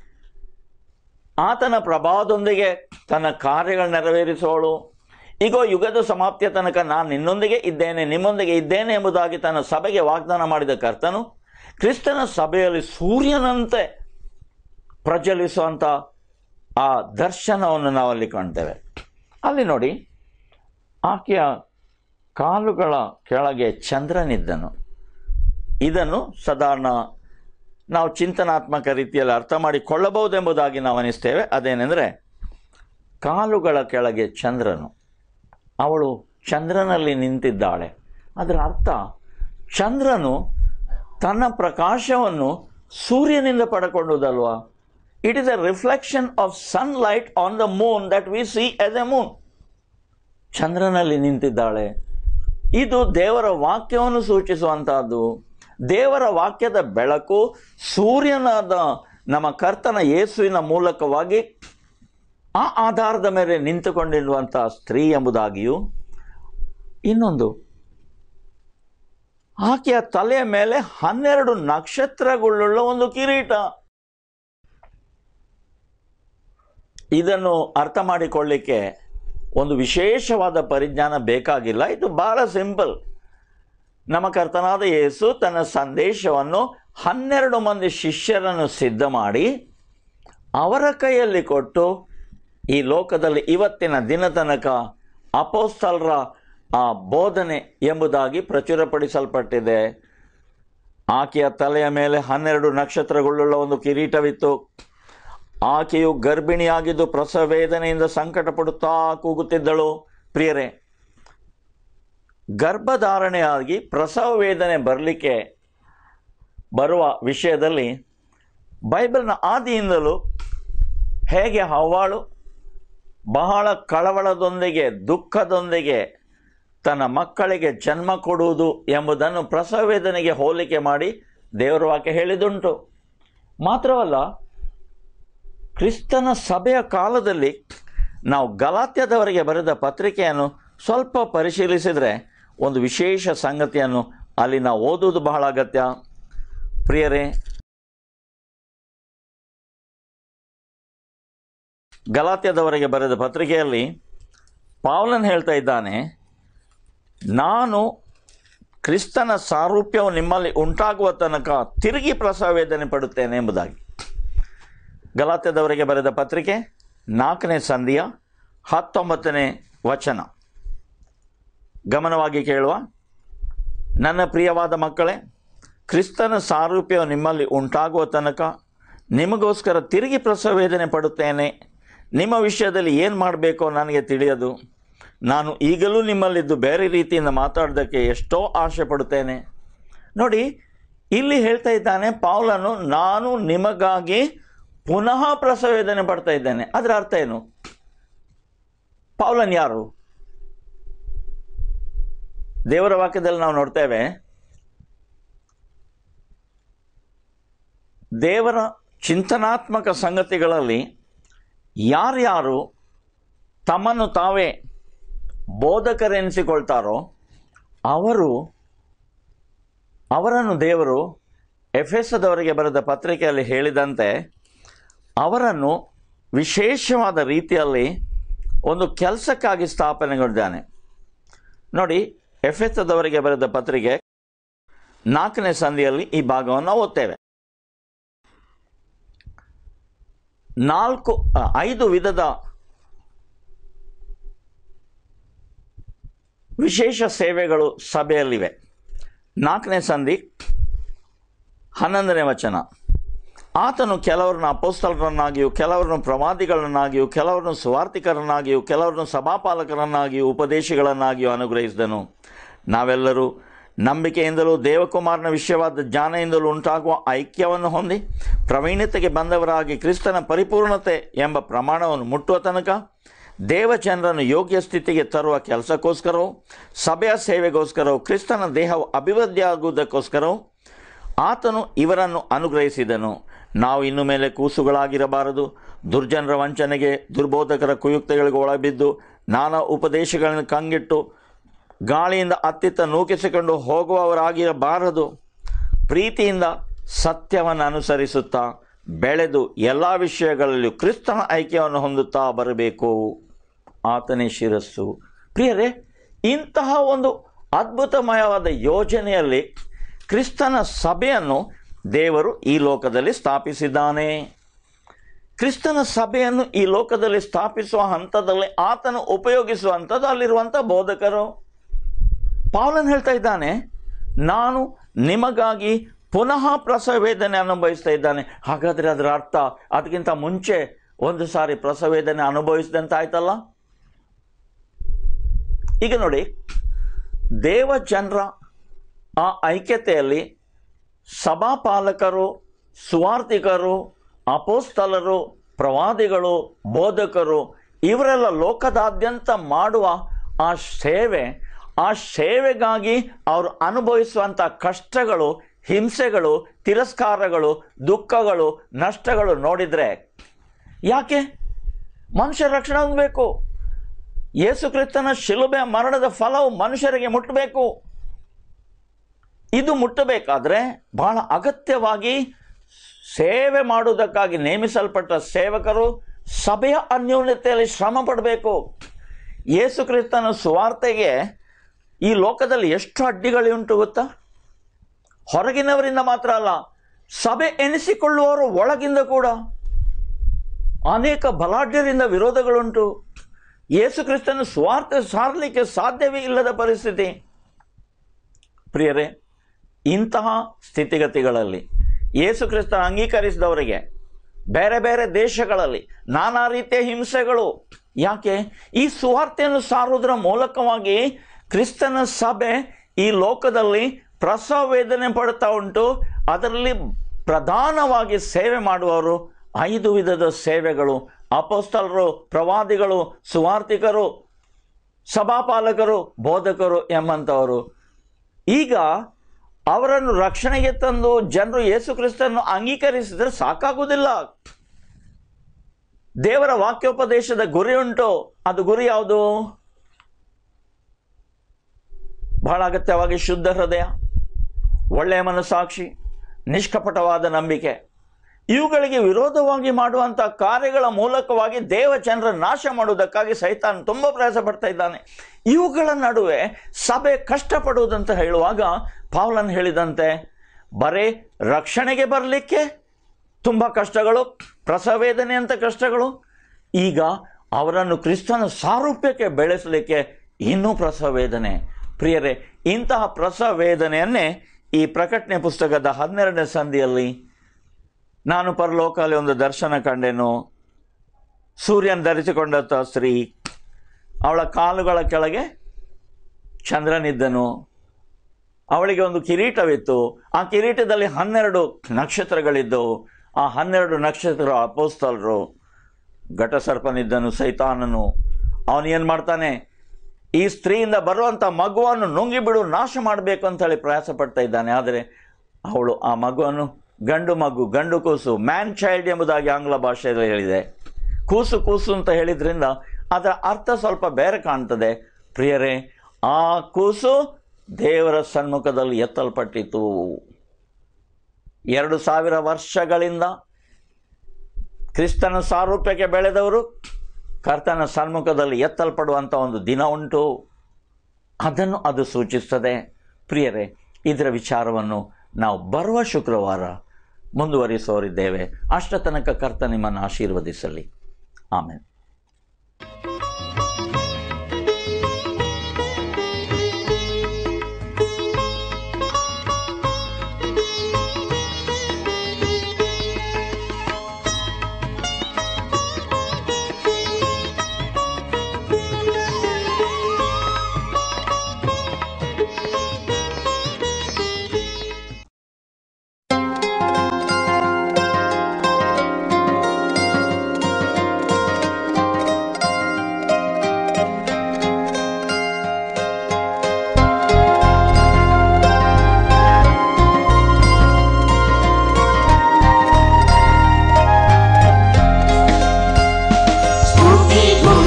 ಆತನ ಪ್ರಭಾವದೊಂದಿಗೆ ತನ್ನ ಕಾರ್ಯಗಳು ನೆರವೇರಿಸುವಳು ಈಗ ಯುಗದ ಸಮಾಪ್ತಿಯ ತನಕ ನಾನು ನಿನ್ನೊಂದಿಗೆ ಇದ್ದೇನೆ ನಿಮ್ಮೊಂದಿಗೆ ಇದ್ದೇನೆ ಎಂಬುದಾಗಿ ತನ್ನ ಸಭೆಗೆ ವಾಗ್ದಾನ ಮಾಡಿದ ಕರ್ತನು ಕ್ರಿಸ್ತನ ಸಭೆಯಲ್ಲಿ ಸೂರ್ಯನಂತೆ ಪ್ರಜ್ವಲಿಸುವಂಥ ಆ ದರ್ಶನವನ್ನು ನಾವಲ್ಲಿ ಕಾಣ್ತೇವೆ ಅಲ್ಲಿ ನೋಡಿ ಆಕೆಯ ಕಾಲುಗಳ ಕೆಳಗೆ ಚಂದ್ರನಿದ್ದನು ಇದನ್ನು ಸಾಧಾರಣ ನಾವು ಚಿಂತನಾತ್ಮಕ ರೀತಿಯಲ್ಲಿ ಅರ್ಥ ಮಾಡಿಕೊಳ್ಳಬಹುದೆಂಬುದಾಗಿ ನಾವು ಅನಿಸ್ತೇವೆ ಅದೇನೆಂದರೆ ಕಾಲುಗಳ ಕೆಳಗೆ ಚಂದ್ರನು ಅವಳು ಚಂದ್ರನಲ್ಲಿ ನಿಂತಿದ್ದಾಳೆ ಅದರ ಅರ್ಥ ಚಂದ್ರನು ತನ್ನ ಪ್ರಕಾಶವನ್ನು ಸೂರ್ಯನಿಂದ ಪಡ್ಕೊಂಡುದಲ್ವಾ it is a reflection of sunlight on the moon that we see as a moon ಚಂದ್ರನಲ್ಲಿ ನಿಂತಿದ್ದಾಳೆ ಇದು ದೇವರ ವಾಕ್ಯವನ್ನು ಸೂಚಿಸುವಂತಹದ್ದು ದೇವರ ವಾಕ್ಯದ ಬೆಳಕು ಸೂರ್ಯನಾದ ನಮ್ಮ ಕರ್ತನ ಯೇಸುವಿನ ಮೂಲಕವಾಗಿ ಆ ಆಧಾರದ ಮೇಲೆ ನಿಂತುಕೊಂಡಿರುವಂತಹ ಸ್ತ್ರೀ ಎಂಬುದಾಗಿಯೂ ಇನ್ನೊಂದು ಆಕೆಯ ತಲೆಯ ಮೇಲೆ ಹನ್ನೆರಡು ನಕ್ಷತ್ರಗಳುಳ್ಳ ಒಂದು ಕಿರೀಟ ಇದನ್ನು ಅರ್ಥ ಮಾಡಿಕೊಳ್ಳಿಕ್ಕೆ ಒಂದು ವಿಶೇಷವಾದ ಪರಿಜ್ಞಾನ ಬೇಕಾಗಿಲ್ಲ ಇದು ಬಹಳ ಸಿಂಪಲ್ ನಮ್ಮ ಕರ್ತನಾದ ಯೇಸು ತನ್ನ ಸಂದೇಶವನ್ನು ಹನ್ನೆರಡು ಮಂದಿ ಶಿಷ್ಯರನ್ನು ಸಿದ್ಧ ಮಾಡಿ ಅವರ ಕೈಯಲ್ಲಿ ಕೊಟ್ಟು ಈ ಲೋಕದಲ್ಲಿ ಇವತ್ತಿನ ದಿನ ತನಕ ಅಪೋಸ್ತಲರ ಆ ಬೋಧನೆ ಎಂಬುದಾಗಿ ಪ್ರಚುರಪಡಿಸಲ್ಪಟ್ಟಿದೆ ಆಕೆಯ ತಲೆಯ ಮೇಲೆ ಹನ್ನೆರಡು ನಕ್ಷತ್ರಗಳುಳ್ಳ ಒಂದು ಕಿರೀಟವಿತ್ತು ಆಕೆಯು ಗರ್ಭಿಣಿಯಾಗಿದ್ದು ಪ್ರಸವ ವೇದನೆಯಿಂದ ಸಂಕಟ ಪಡುತ್ತಾ ಕೂಗುತ್ತಿದ್ದಳು ಪ್ರಿಯರೇ ಗರ್ಭಧಾರಣೆಯಾಗಿ ಪ್ರಸವ ವೇದನೆ ಬರಲಿಕ್ಕೆ ಬರುವ ವಿಷಯದಲ್ಲಿ ಬೈಬಲ್ನ ಆದಿಯಿಂದಲೂ ಹೇಗೆ ಹವ್ವಾಳು ಬಹಳ ಕಳವಳದೊಂದಿಗೆ ದುಃಖದೊಂದಿಗೆ ತನ್ನ ಮಕ್ಕಳಿಗೆ ಜನ್ಮ ಕೊಡುವುದು ಎಂಬುದನ್ನು ಪ್ರಸವ ವೇದನೆಗೆ ಹೋಲಿಕೆ ಮಾಡಿ ದೇವರ ವಾಕ್ಯ ಹೇಳಿದುಂಟು ಮಾತ್ರವಲ್ಲ ಕ್ರಿಸ್ತನ ಸಭೆಯ ಕಾಲದಲ್ಲಿ ನಾವು ಗಲಾತ್ಯದವರಿಗೆ ಬರೆದ ಪತ್ರಿಕೆಯನ್ನು ಸ್ವಲ್ಪ ಪರಿಶೀಲಿಸಿದರೆ ಒಂದು ವಿಶೇಷ ಸಂಗತಿಯನ್ನು ಅಲ್ಲಿ ನಾವು ಓದುವುದು ಬಹಳ ಅಗತ್ಯ ಪ್ರಿಯರೇ ಗಲಾತ್ಯದವರಿಗೆ ಬರೆದ ಪತ್ರಿಕೆಯಲ್ಲಿ ಪಾವಲನ್ ಹೇಳ್ತಾ ಇದ್ದಾನೆ ನಾನು ಕ್ರಿಸ್ತನ ಸಾರೂಪ್ಯವು ನಿಮ್ಮಲ್ಲಿ ಉಂಟಾಗುವ ತನಕ ತಿರುಗಿ ಪ್ರಸವ ವೇದನೆ ಪಡುತ್ತೇನೆ ಎಂಬುದಾಗಿ ಗಲಾತ್ಯದವರಿಗೆ ಬರೆದ ಪತ್ರಿಕೆ ನಾಲ್ಕನೇ ಸಂಧಿಯ ಹತ್ತೊಂಬತ್ತನೇ ವಚನ ಗಮನವಾಗಿ ಕೇಳುವ ನನ್ನ ಪ್ರಿಯವಾದ ಮಕ್ಕಳೇ ಕ್ರಿಸ್ತನ ಸಾರೂಪ್ಯವು ನಿಮ್ಮಲ್ಲಿ ಉಂಟಾಗುವ ತನಕ ನಿಮಗೋಸ್ಕರ ತಿರುಗಿ ಪ್ರಸವ ವೇದನೆ ಪಡುತ್ತೇನೆ ನಿಮ್ಮ ವಿಷಯದಲ್ಲಿ ಏನು ಮಾಡಬೇಕೋ ನನಗೆ ತಿಳಿಯದು ನಾನು ಈಗಲೂ ನಿಮ್ಮಲ್ಲಿದ್ದು ಬೇರೆ ರೀತಿಯಿಂದ ಮಾತಾಡೋದಕ್ಕೆ ಎಷ್ಟೋ ಆಸೆ ಪಡುತ್ತೇನೆ ನೋಡಿ ಇಲ್ಲಿ ಹೇಳ್ತಾ ಇದ್ದಾನೆ ಪೌಲನು ನಾನು ನಿಮಗಾಗಿ ಪುನಃ ಪ್ರಸವ ವೇದನೆ ಪಡ್ತಾ ಇದ್ದೇನೆ ಅದರ ಅರ್ಥ ಏನು ಪೌಲನ್ ಯಾರು ದೇವರ ವಾಕ್ಯದಲ್ಲಿ ನಾವು ನೋಡ್ತೇವೆ ದೇವರ ಚಿಂತನಾತ್ಮಕ ಸಂಗತಿಗಳಲ್ಲಿ ಯಾರ್ಯಾರು ತಮ್ಮನ್ನು ತಾವೇ ಬೋಧಕರೆನಿಸಿಕೊಳ್ತಾರೋ ಅವರು ಅವರನ್ನು ದೇವರು ಎಫೆಸದವರಿಗೆ ಬರೆದ ಪತ್ರಿಕೆಯಲ್ಲಿ ಹೇಳಿದಂತೆ ಅವರನ್ನು ವಿಶೇಷವಾದ ರೀತಿಯಲ್ಲಿ ಒಂದು ಕೆಲಸಕ್ಕಾಗಿ ಸ್ಥಾಪನೆಗೊಂಡಿದ್ದಾನೆ ನೋಡಿ ಎಫೆಸದವರಿಗೆ ಬರೆದ ಪತ್ರಿಕೆ ನಾಲ್ಕನೇ ಸಂಧಿಯಲ್ಲಿ ಈ ಭಾಗವನ್ನು ಓದ್ತೇವೆ ನಾಲ್ಕು ಆ, ಐದು ವಿಧದ ವಿಶೇಷ ಸೇವೆಗಳು ಸಭೆಯಲ್ಲಿವೆ ನಾಲ್ಕನೇ ಸಂಧಿ ಹನ್ನೊಂದನೇ ವಚನ ಆತನು ಕೆಲವರನ್ನ ಅಪೋಸ್ತಲರನ್ನಾಗಿಯೂ ಕೆಲವರನ್ನು ಪ್ರವಾದಿಗಳನ್ನಾಗಿಯೂ ಕೆಲವರನ್ನು ಸುವಾರ್ತಿಕರನ್ನಾಗಿಯೂ ಕೆಲವರನ್ನು ಸಭಾಪಾಲಕರನ್ನಾಗಿಯೂ ಉಪದೇಶಗಳನ್ನಾಗಿಯೂ ಅನುಗ್ರಹಿಸಿದನು ನಾವೆಲ್ಲರೂ ನಂಬಿಕೆಯಿಂದಲೂ ದೇವಕುಮಾರನ ವಿಷಯವಾದ ಜ್ಞಾನದಿಂದಲೂ ಉಂಟಾಗುವ ಐಕ್ಯವನ್ನು ಹೊಂದಿ ಪ್ರವೀಣತೆಗೆ ಬಂದವರಾಗಿ ಕ್ರಿಸ್ತನ ಪರಿಪೂರ್ಣತೆ ಎಂಬ ಪ್ರಮಾಣವನ್ನು ಮುಟ್ಟುವ ತನಕ ದೇವಚಂದ್ರನು ಯೋಗ್ಯ ಸ್ಥಿತಿಗೆ ತರುವ ಕೆಲಸಕ್ಕೋಸ್ಕರವೂ ಸಭೆಯ ಸೇವೆಗೋಸ್ಕರವೂ ಕ್ರಿಸ್ತನ ದೇಹವು ಅಭಿವೃದ್ಧಿಯಾಗುವುದಕ್ಕೋಸ್ಕರವೂ ಆತನು ಇವರನ್ನು ಅನುಗ್ರಹಿಸಿದನು ನಾವು ಇನ್ನು ಮೇಲೆ ಕೂಸುಗಳಾಗಿರಬಾರದು ದುರ್ಜನರ ವಂಚನೆಗೆ ದುರ್ಬೋಧಕರ ಕುಯುಕ್ತಿಗಳಿಗೆ ಒಳಬಿದ್ದು ನಾನಾ ಉಪದೇಶಗಳನ್ನು ಕಂಗಿಟ್ಟು ಗಾಳಿಯಿಂದ ಅತ್ತಿತ್ತ ನೂಕಿಸಿಕೊಂಡು ಹೋಗುವವರಾಗಿರಬಾರದು ಪ್ರೀತಿಯಿಂದ ಸತ್ಯವನ್ನು ಅನುಸರಿಸುತ್ತಾ ಬೆಳೆದು ಎಲ್ಲ ವಿಷಯಗಳಲ್ಲಿಯೂ ಕ್ರಿಸ್ತನ ಐಕ್ಯವನ್ನು ಹೊಂದುತ್ತಾ ಬರಬೇಕು ಆತನೇ ಶಿರಸ್ಸು ಪ್ರಿಯರೇ ಇಂತಹ ಒಂದು ಅದ್ಭುತಮಯವಾದ ಯೋಜನೆಯಲ್ಲಿ ಕ್ರಿಸ್ತನ ಸಭೆಯನ್ನು ದೇವರು ಈ ಲೋಕದಲ್ಲಿ ಸ್ಥಾಪಿಸಿದ್ದಾನೆ ಕ್ರಿಸ್ತನ ಸಭೆಯನ್ನು ಈ ಲೋಕದಲ್ಲಿ ಸ್ಥಾಪಿಸುವ ಹಂತದಲ್ಲಿ ಆತನು ಉಪಯೋಗಿಸುವಂಥದ್ದು ಅಲ್ಲಿರುವಂಥ ಬೋಧಕರು ಪೌಲನ್ ಹೇಳ್ತಾ ಇದ್ದಾನೆ ನಾನು ನಿಮಗಾಗಿ ಪುನಃ ಪ್ರಸವ ವೇದನೆ ಅನುಭವಿಸ್ತಾ ಇದ್ದಾನೆ ಹಾಗಾದರೆ ಅದರ ಅರ್ಥ ಅದಕ್ಕಿಂತ ಮುಂಚೆ ಒಂದು ಸಾರಿ ಪ್ರಸವ ವೇದನೆ ಅನುಭವಿಸಿದಂತ ಆಯ್ತಲ್ಲ ಈಗ ನೋಡಿ ದೇವ ಜನರ ಆ ಐಕ್ಯತೆಯಲ್ಲಿ ಸಭಾಪಾಲಕರು ಸುವಾರ್ತಿಕರು ಅಪೋಸ್ತಲರು ಪ್ರವಾದಿಗಳು ಬೋಧಕರು ಇವರೆಲ್ಲ ಲೋಕದಾದ್ಯಂತ ಮಾಡುವ ಆ ಸೇವೆ ಆ ಸೇವೆಗಾಗಿ ಅವರು ಅನುಭವಿಸುವಂಥ ಕಷ್ಟಗಳು ಹಿಂಸೆಗಳು ತಿರಸ್ಕಾರಗಳು ದುಃಖಗಳು ನಷ್ಟಗಳು ನೋಡಿದರೆ ಯಾಕೆ ಮನುಷ್ಯ ರಕ್ಷಣೆ ಹೊಂದಬೇಕು ಯೇಸು ಕ್ರಿಸ್ತನ ಶಿಲುಬೆ ಮರಣದ ಫಲವು ಮನುಷ್ಯರಿಗೆ ಮುಟ್ಟಬೇಕು ಇದು ಮುಟ್ಟಬೇಕಾದ್ರೆ ಬಹಳ ಅಗತ್ಯವಾಗಿ ಸೇವೆ ಮಾಡುವುದಕ್ಕಾಗಿ ನೇಮಿಸಲ್ಪಟ್ಟ ಸೇವಕರು ಸಭೆಯ ಅನ್ಯೋನ್ಯತೆಯಲ್ಲಿ ಶ್ರಮ ಪಡಬೇಕು ಯೇಸು ಕ್ರಿಸ್ತನ ಸುವಾರ್ತೆಗೆ ಈ ಲೋಕದಲ್ಲಿ ಎಷ್ಟು ಅಡ್ಡಿಗಳುಂಟು ಗೊತ್ತಾ ಹೊರಗಿನವರಿಂದ ಮಾತ್ರ ಅಲ್ಲ ಸಭೆ ಎನಿಸಿಕೊಳ್ಳುವವರು ಒಳಗಿಂದ ಕೂಡ ಅನೇಕ ಬಲಾಢ್ಯರಿಂದ ವಿರೋಧಗಳುಂಟು ಯೇಸು ಕ್ರಿಸ್ತನ ಸ್ವಾರ್ಥ ಸಾರಲಿಕ್ಕೆ ಸಾಧ್ಯವೇ ಇಲ್ಲದ ಪರಿಸ್ಥಿತಿ ಪ್ರಿಯರೇ ಇಂತಹ ಸ್ಥಿತಿಗತಿಗಳಲ್ಲಿ ಯೇಸು ಕ್ರಿಸ್ತನ ಅಂಗೀಕರಿಸಿದವರಿಗೆ ಬೇರೆ ಬೇರೆ ದೇಶಗಳಲ್ಲಿ ನಾನಾ ರೀತಿಯ ಹಿಂಸೆಗಳು ಯಾಕೆ ಈ ಸುವಾರ್ತೆಯನ್ನು ಸಾರುವುದರ ಮೂಲಕವಾಗಿ ಕ್ರಿಸ್ತನ ಸಭೆ ಈ ಲೋಕದಲ್ಲಿ ಪ್ರಸವ ವೇದನೆ ಪಡ್ತಾ ಉಂಟು ಅದರಲ್ಲಿ ಪ್ರಧಾನವಾಗಿ ಸೇವೆ ಮಾಡುವವರು ಐದು ವಿಧದ ಸೇವೆಗಳು ಅಪೋಸ್ತಲರು ಪ್ರವಾದಿಗಳು ಸುವಾರ್ತಿಕರು ಸಭಾಪಾಲಕರು ಬೋಧಕರು ಎಂಬಂಥವರು ಈಗ ಅವರನ್ನು ರಕ್ಷಣೆಗೆ ತಂದು ಜನರು ಯೇಸು ಕ್ರಿಸ್ತನ್ನು ಅಂಗೀಕರಿಸಿದ್ರೆ ಸಾಕಾಗುವುದಿಲ್ಲ ದೇವರ ವಾಕ್ಯೋಪದೇಶದ ಗುರಿ ಉಂಟು ಅದು ಗುರಿ ಯಾವುದು ಬಹಳ ಅಗತ್ಯವಾಗಿ ಶುದ್ಧ ಹೃದಯ ಒಳ್ಳೆಯ ಮನಸ್ಸಾಕ್ಷಿ ನಿಷ್ಕಪಟವಾದ ನಂಬಿಕೆ ಇವುಗಳಿಗೆ ವಿರೋಧವಾಗಿ ಮಾಡುವಂಥ ಕಾರ್ಯಗಳ ಮೂಲಕವಾಗಿ ದೇವ ಜನರ ನಾಶ ಮಾಡುವುದಕ್ಕಾಗಿ ಸೈತಾನ್ ತುಂಬ ಪ್ರಯಾಸ ಪಡ್ತಾ ಇದ್ದಾನೆ ಇವುಗಳ ನಡುವೆ ಸಭೆ ಕಷ್ಟಪಡುವುದಂತ ಹೇಳುವಾಗ ಪಾವಲನ್ ಹೇಳಿದಂತೆ ಬರೇ ರಕ್ಷಣೆಗೆ ಬರಲಿಕ್ಕೆ ತುಂಬ ಕಷ್ಟಗಳು ಪ್ರಸವೇದನೆ ಅಂತ ಕಷ್ಟಗಳು ಈಗ ಅವರನ್ನು ಕ್ರಿಸ್ತನ ಸಾರೂಪ್ಯಕ್ಕೆ ಬೆಳೆಸಲಿಕ್ಕೆ ಇನ್ನೂ ಪ್ರಸವೇದನೆ ಪ್ರಿಯರೇ ಇಂತಹ ಪ್ರಸವೇದನೆಯನ್ನೇ ಈ ಪ್ರಕಟಣೆ ಪುಸ್ತಕದ ಹನ್ನೆರಡನೇ ಸಂಧಿಯಲ್ಲಿ ನಾನು ಪರಲೋಕದಲ್ಲಿ ಒಂದು ದರ್ಶನ ಕಂಡೆನು ಸೂರ್ಯನ ಧರಿಸಿಕೊಂಡಂಥ ಸ್ತ್ರೀ ಅವಳ ಕಾಲುಗಳ ಕೆಳಗೆ ಚಂದ್ರನಿದ್ದನು ಅವಳಿಗೆ ಒಂದು ಕಿರೀಟವಿತ್ತು ಆ ಕಿರೀಟದಲ್ಲಿ ಹನ್ನೆರಡು ನಕ್ಷತ್ರಗಳಿದ್ದವು ಆ ಹನ್ನೆರಡು ನಕ್ಷತ್ರ ಅಪೋಸ್ತಲರು ಘಟಸರ್ಪನಿದ್ದನು ಸೈತಾನನು ಅವನು ಏನು ಮಾಡ್ತಾನೆ ಈ ಸ್ತ್ರೀಯಿಂದ ಬರುವಂಥ ಮಗುವನ್ನು ನುಂಗಿಬಿಡು ನಾಶ ಮಾಡಬೇಕು ಅಂತ ಹೇಳಿ ಪ್ರಯಾಸ ಪಡ್ತಾ ಇದ್ದಾನೆ ಆದರೆ ಅವಳು ಆ ಮಗುವನ್ನು ಗಂಡು ಮಗು ಗಂಡು ಕೂಸು ಮ್ಯಾನ್ ಚೈಲ್ಡ್ ಎಂಬುದಾಗಿ ಆಂಗ್ಲ ಭಾಷೆಯಲ್ಲಿ ಹೇಳಿದೆ ಕೂಸು ಕೂಸು ಅಂತ ಹೇಳಿದ್ರಿಂದ ಅದರ ಅರ್ಥ ಸ್ವಲ್ಪ ಬೇರೆ ಕಾಣ್ತದೆ ಪ್ರಿಯರೇ ಆ ಕೂಸು ದೇವರ ಸನ್ಮುಖದಲ್ಲಿ ಎತ್ತಲ್ಪಟ್ಟಿತು ಎರಡು ಸಾವಿರ ವರ್ಷಗಳಿಂದ ಕ್ರಿಸ್ತನ ಸಾರೂಪ್ಯಕ್ಕೆ ಬೆಳೆದವರು ಕರ್ತನ ಸನ್ಮುಖದಲ್ಲಿ ಎತ್ತಲ್ಪಡುವಂಥ ಒಂದು ದಿನ ಉಂಟು ಅದನ್ನು ಅದು ಸೂಚಿಸ್ತದೆ ಪ್ರಿಯರೇ ಇದರ ವಿಚಾರವನ್ನು ನಾವು ಬರುವ ಶುಕ್ರವಾರ ಮುಂದುವರಿಸೋರಿದ್ದೇವೆ ಅಷ್ಟ ತನಕ ಕರ್ತ ನಿಮ್ಮನ್ನು ಆಶೀರ್ವದಿಸಲಿ ಆಮೇಲೆ ಸ್ತುತಿ